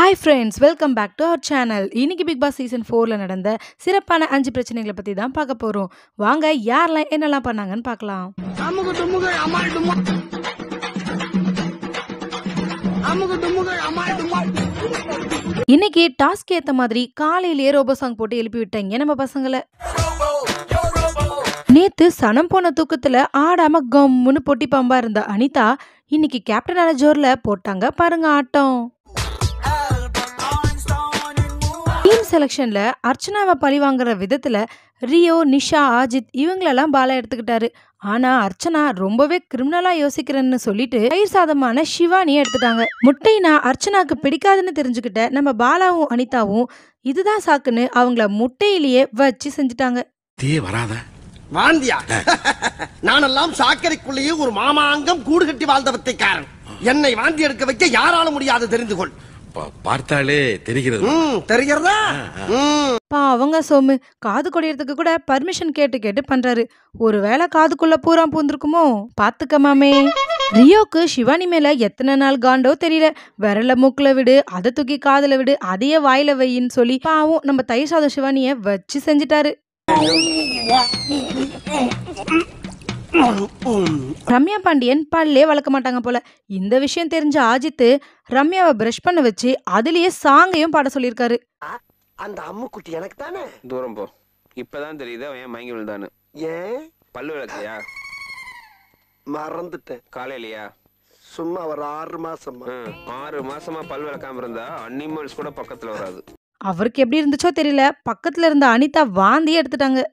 hi friends welcome back to our channel இன்னைக்கு Bigg Boss season ஃபோரில் நடந்த சிறப்பான அஞ்சு பிரச்சனைகளை பற்றி தான் பார்க்க போகிறோம் வாங்க யாரெல்லாம் என்னெல்லாம் பண்ணாங்கன்னு பார்க்கலாம் அமுகு டுமுகு அமால் டுமா அமுகு டுமுகு அமால் டுமா இன்னைக்கு டாஸ்க் ஏற்ற மாதிரி காலையிலேயே ரோபோ சாங் போட்டு எழுப்பி விட்டாங்க நம்ம பசங்களை நேத்து சனம் போன தூக்கத்துல ஆடாம கம்முன்னு பொட்டி பாம்பா இருந்த அனிதா இன்னைக்கு கேப்டனான ஜோர்ல போட்டாங்க பாருங்க ஆட்டம் டீம் செலெக்ஷன்ல அர்ச்சனாவை பழி வாங்குற விதத்துல ரியோ நிஷா ஆஜித் இவங்களெல்லாம் பாலா எடுத்துக்கிட்டாரு ஆனா அர்ச்சனா ரொம்பவே கிரிமினலா யோசிக்கிறேன்னு சொல்லிட்டு தயிர் சாதமான சிவானியை எடுத்துட்டாங்க முட்டைனா அர்ச்சனாக்கு பிடிக்காதுன்னு தெரிஞ்சுக்கிட்ட நம்ம பாலாவும் அனிதாவும் இதுதான் சாக்குன்னு அவங்கள முட்டையிலேயே வச்சு செஞ்சுட்டாங்க தீயே வராத வாந்தியா நானெல்லாம் சாக்கரைக்குள்ளேயே ஒரு மாமாங்கம் கூடு கட்டி வாழ்ந்த வித்தைக்காரன் என்னை வாந்தி எடுக்க வைக்க யாரால முடியாது தெரிந்து கொள் பா- பார்த்தாலே தெரிகிறது ம் தெரிகிறதா ம் பா அவங்க சோமு காது கொடையறதுக்கு கூட பர்மிஷன் கேட்டு கேட்டு பண்றாரு ஒருவேளை காதுக்குள்ள பூரா பூந்திருக்குமோ பாத்துக்க மாமே ரியோக்கு சிவானி மேல எத்தனை நாள் காண்டோ தெரியல விரல மூக்குல விடு அதை தூக்கி காதுல விடு அதையே வாயில வையின்னு சொல்லி பாவும் நம்ம தயிர் சாதம் சிவானிய வச்சு செஞ்சுட்டாரு ரம்யா பாண்டியன் பல்லே வளர்க்க மாட்டாங்க போல இந்த விஷயம் தெரிஞ்ச ஆஜித்து ரம்யாவை பிரஷ் பண்ண வச்சு அதுலயே சாங்கையும் பாட சொல்லியிருக்காரு அந்த அம்முக்குட்டி எனக்கு தானே தூரம் போ இப்பதான் தெரியுது அவன் ஏன் மயங்கி விழுந்தான்னு ஏன் பல்லு விளக்கலையா மறந்துட்டேன் காலையிலயா சும்மா ஒரு ஆறு மாசமா ம், ஆறு மாசமா பல் விளக்காம இருந்தா அனிமல்ஸ் கூட பக்கத்துல வராது அவருக்கு எப்படி இருந்துச்சோ தெரியல பக்கத்துல இருந்த அனிதா வாந்தி எடுத்துட்டாங்க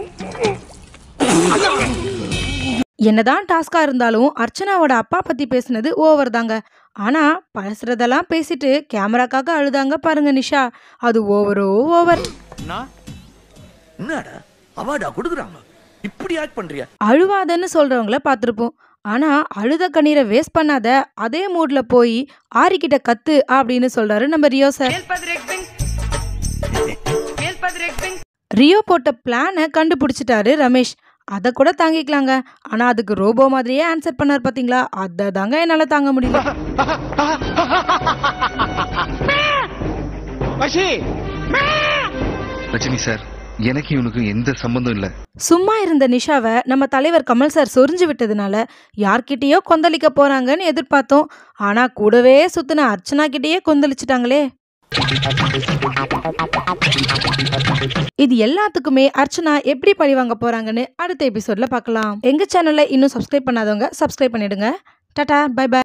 என்னதான் டாஸ்கா இருந்தாலும் அர்ச்சனாவோட அப்பா பத்தி பேசுனது ஓவர் தாங்க ஆனா பேசுறதெல்லாம் பேசிட்டு கேமராக்காக அழுதாங்க பாருங்க நிஷா அது ஓவரோ ஓவர் என்னடா அவார்டா கொடுக்குறாங்க இப்படி ஆக்ட் பண்றியா அழுவாதன்னு சொல்றவங்கள பார்த்துருப்போம் ஆனா அழுத கண்ணீரை வேஸ்ட் பண்ணாத அதே மூட்ல போய் ஆரிக்கிட்ட கத்து அப்படின்னு சொல்றாரு நம்ம ரியோ சார் ரியோ போட்ட பிளானை கண்டுபிடிச்சிட்டாரு ரமேஷ் அதை கூட தாங்கிக்கலாங்க ஆனா அதுக்கு ரோபோ மாதிரியே ஆன்சர் பண்ணார் பாத்தீங்களா அதை தாங்க என்னால தாங்க முடியல ரஜினி சார் எனக்கு இவனுக்கும் எந்த சம்பந்தம் இல்ல சும்மா இருந்த நிஷாவை நம்ம தலைவர் கமல் சார் சொரிஞ்சு விட்டதுனால யார்கிட்டயோ கொந்தளிக்க போறாங்கன்னு எதிர்பார்த்தோம் ஆனா கூடவே சுத்தின அர்ச்சனா கிட்டயே கொந்தளிச்சிட்டாங்களே இது எல்லாத்துக்குமே அர்ச்சனா எப்படி பழி வாங்க போறாங்கன்னு அடுத்த எபிசோட்ல பார்க்கலாம் எங்க சேனலை இன்னும் சப்ஸ்கிரைப் பண்ணாதவங்க சப்ஸ்கிரைப் பண்ணிடுங்க டாடா பை பை